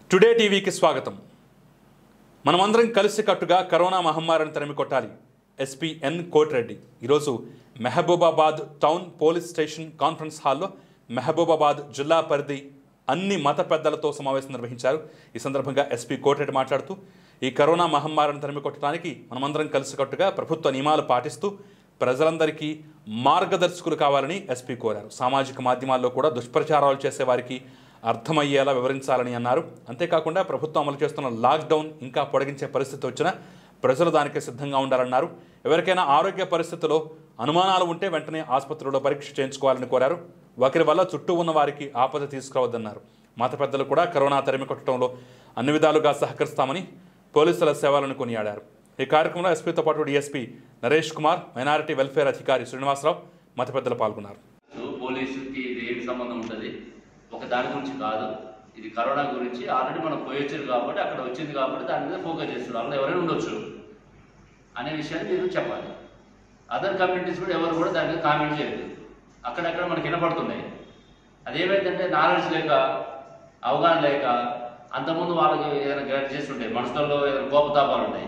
today టీవీకి స్వాగతం మనమందరం కలిసికట్టుగా కరోనా మహమ్మారిని తరిమి కొట్టాలి ఎస్పీ ఎన్ కోటిరెడ్డి ఈరోజు Mahabubabad town police station conference హాల్లో మెహబూబాబాద్ జిల్లా పరిధి అన్ని మత పెద్దలతో సమావేశం నిర్వహించారు ఈ సందర్భంగా ఎస్పీ కోటిరెడ్డి మాట్లాడుతూ ఈ కరోనా మహమ్మారిని తరిమి కొట్టడానికి మనమందరం కలిసికట్టుగా ప్రభుత్వ నియమాలు పాటిస్తూ ప్రజలందరికీ మార్గదర్శకులు కావాలని ఎస్పీ కోరారు సామాజిక మాధ్యమాల్లో కూడా దుష్ప్రచారాలు చేసే వారికి అర్థమయ్యేలా వివరించాలని అన్నారు అంతేకాకుండా ప్రభుత్వం అమలు చేస్తున్న లాక్డౌన్ ఇంకా పొడిగించే పరిస్థితి వచ్చినా ప్రజలు దానికి సిద్ధంగా ఉండాలన్నారు ఎవరికైనా ఆరోగ్య పరిస్థితిలో అనుమానాలు ఉంటే వెంటనే ఆసుపత్రిలో పరీక్ష చేయించుకోవాలని కోరారు ఒకరి వల్ల చుట్టూ ఉన్న వారికి ఆపద తీసుకురావద్దన్నారు మత పెద్దలు కూడా కరోనా తరిమి కొట్టడంలో అన్ని విధాలుగా సహకరిస్తామని పోలీసుల సేవలను కొనియాడారు ఈ కార్యక్రమంలో ఎస్పీతో పాటు DSP Naresh Kumar minority welfare అధికారి శ్రీనివాసరావు మత పెద్దలు పాల్గొన్నారు సో పోలీసుకి ఇది ఏమి సంబంధం ఉంటుంది ఒక దాని గురించి కాదు ఇది కరోనా గురించి ఆల్రెడీ మనం పోయొచ్చారు కాబట్టి అక్కడ వచ్చింది కాబట్టి దాని మీద ఫోకస్ చేస్తున్నారు అందులో ఎవరైనా ఉండొచ్చు అనే విషయాన్ని మీరు చెప్పాలి అదర్ కమ్యూనిటీస్ కూడా ఎవరు కూడా దాని మీద కామెంట్ చేయలేదు అక్కడక్కడ మనకి వినపడుతున్నాయి అదేమైందంటే నాలెడ్జ్ లేక అవగాహన లేక అంతకుముందు వాళ్ళకి ఏదైనా గైడ్ చేస్తుంటాయి మనసులో ఏదైనా కోపతాపాలు ఉన్నాయి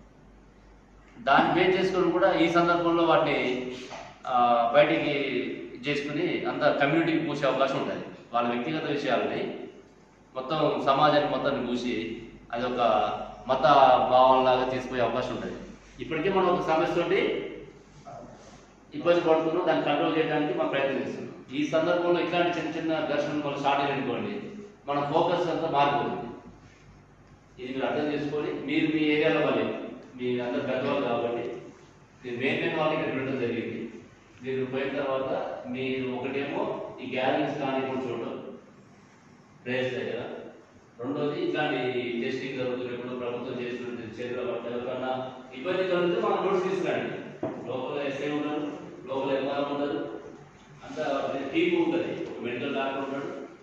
దాన్ని బేస్ చేసుకొని కూడా ఈ సందర్భంలో వాటిని ఆ, బయటికి చేసుకుని అంత కమ్యూనిటీకి పూసే అవకాశం ఉంటుంది వాళ్ళ వ్యక్తిగత విషయాలని మొత్తం సమాజాన్ని మొత్తాన్ని పూసి అది ఒక మత భావంలాగా తీసుకునే అవకాశం ఉంటుంది ఇప్పటికే మనం ఒక సమస్యతోటి ఇబ్బంది పడుతున్నాం దాన్ని కంట్రోల్ చేయడానికి మనం ప్రయత్నం చేస్తున్నాం ఈ సందర్భంలో ఇట్లాంటి చిన్న చిన్న ఘర్షణలు మనం స్టార్ట్ అయ్యనుకోండి మన ఫోకస్ అంతా మారిపోతుంది ఇది మీరు అర్థం చేసుకొని మీరు మీ ఏరియాలో వాళ్ళు మీ అందరు పెద్దవాళ్ళు కాబట్టి మీరు మెయిన్ మెయిన్ వాళ్ళకి ఇక్కడ పెట్టడం జరిగింది మీరు పోయిన తర్వాత మీరు ఒకటేమో ఈ గ్యాలరీస్ కానీ కూడా చూడడం ప్లేస్ దగ్గర రెండోది ఇట్లాంటి టెస్టింగ్ జరుగుతున్నప్పుడు ప్రభుత్వం చేస్తున్న చేతుల పట్ల ఎవరికన్నా ఇబ్బంది కలిగితే మనం నోట్స్ తీసుకురండి లోపల ఎస్ఐ ఉన్నారు లోపల ఎంఆర్ ఉన్నారు అంతా టీమ్ ఉంటుంది ఒక మెడికల్ డాక్టర్ ఉంటాడు